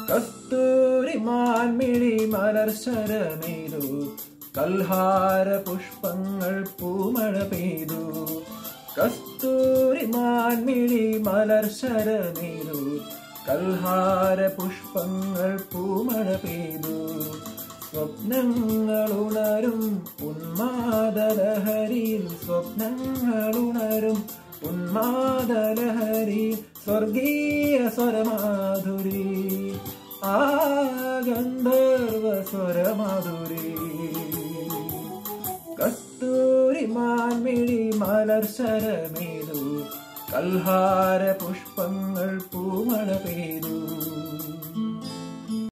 കസ്തൂരി മാൻമിഴി മലർശരമെയ്തു കൽഹാര പുഷ്പങ്ങൾ പൂമഴ പെയ്തു കസ്തൂരി മാൻമിഴി മലർശരമെയ്തു കൽഹാര പുഷ്പങ്ങൾ പൂമഴ പെയ്തു സ്വപ്നങ്ങൾ ഉണരും ഉന്മാദലഹരിയിൽ സ്വപ്നങ്ങൾ ഉണരും ഉന്മാദലഹരി സ്വർഗീയ സ്വരമാധുരി ആ ഗന്ധർവ സ്വരമാധുരി കസ്തൂരി മാൻമിഴി മലർ ശരമേതു കൽഹാര പുഷ്പങ്ങൾ പൂമഴ പെയ്തു